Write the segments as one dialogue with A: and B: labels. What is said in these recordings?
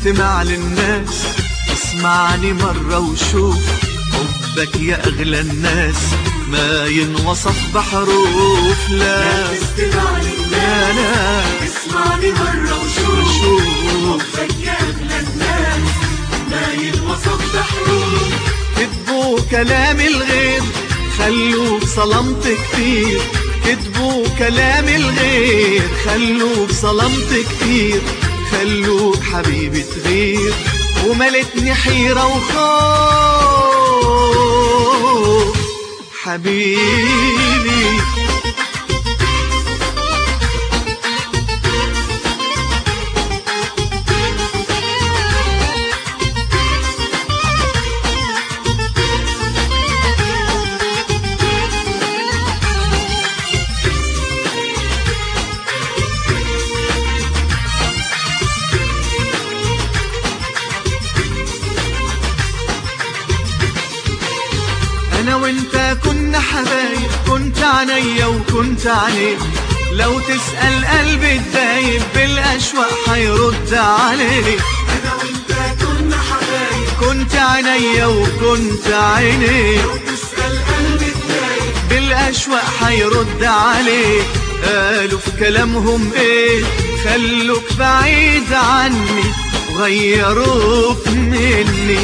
A: تستمع للناس اسمعني مرة وشوف حبك يا أغلى الناس ما ينوصف بحروف لا
B: تستمع
A: لا
B: للناس
A: لا
B: اسمعني مرة وشوف
A: شوف
B: حبك يا أغلى الناس ما ينوصف بحروف
A: كتبوا كلام الغير خلوك صلمت كتير كتبوا كلام الغير خلوك صلمت كتير خلوك حبيبي تغير وملتني حيرة وخوف حبيبي انا وانت كنا حبايب كنت عينيا وكنت عليك لو تسأل قلبي الدايب بالأشواق حيرد عليك
B: أنا وأنت كنا حبايب
A: كنت عينيا وكنت عينيك
B: تسأل قلبي الدايب
A: بالأشواق حيرد عليك قالوا في كلامهم ايه خلوك بعيد عني وغيروك مني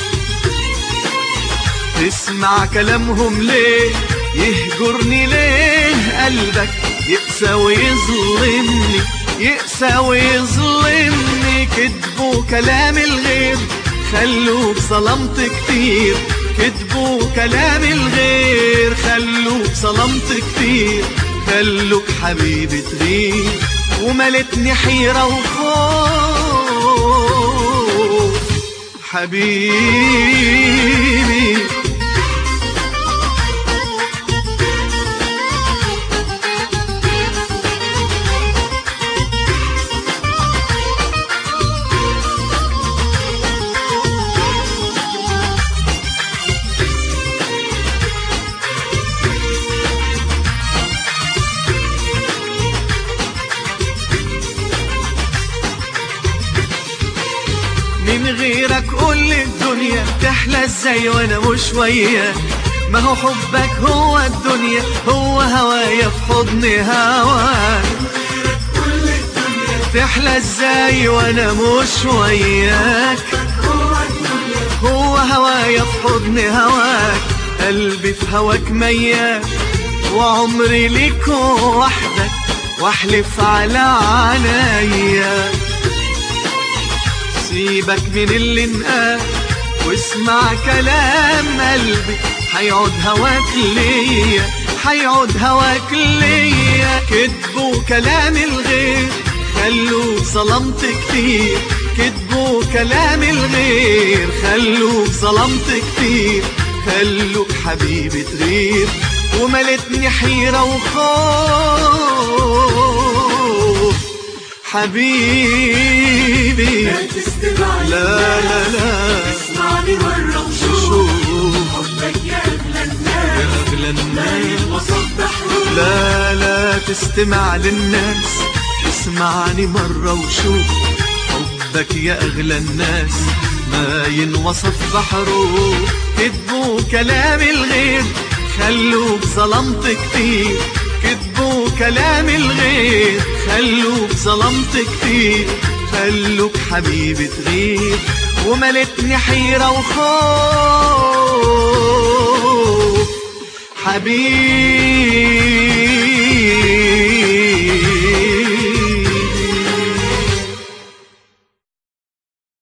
A: تسمع كلامهم ليه يهجرني ليه قلبك يقسى ويظلمني يقسى ويظلمني كتبوا كلام الغير خلوك ظلمت كتير كتبوا كلام الغير خلوك ظلمت كتير خلوك حبيبي تغير وملتني حيرة وخوف حبيبي من غيرك قول لي الدنيا تحلى ازاي وانا مش وياك ما هو حبك هو الدنيا هو هوايا في حضن هواك
B: كل الدنيا
A: تحلى ازاي وانا مش وياك
B: هو الدنيا
A: هو هوايا في حضن هواك قلبي في هواك ميال وعمري ليك وحدك واحلف على عينيا سيبك من اللي انقال واسمع كلام قلبي حيعود هواك ليا حيعود هواك ليا كتبوا كلام الغير خلوك ظلمت كتير كتبوا كلام الغير خلوك ظلمت كتير خلوك حبيبي تغير وملتني حيرة وخوف حبيبي
B: لا تستمع
A: لا لا لا
B: اسمعني مرة وشوف
A: شوف
B: حبك يا أغلى
A: يا
B: الناس
A: أغلى
B: لا
A: الناس
B: ينوصف بحروف
A: لا لا تستمع للناس اسمعني مرة وشوف حبك يا أغلى الناس ما ينوصف بحروف كتبوا كلام الغير خلوك ظلمت كتير كتبوا كلام الغير خلوك ظلمت كتير خلوك حبيبي تغير وملتني حيرة وخوف حبيبي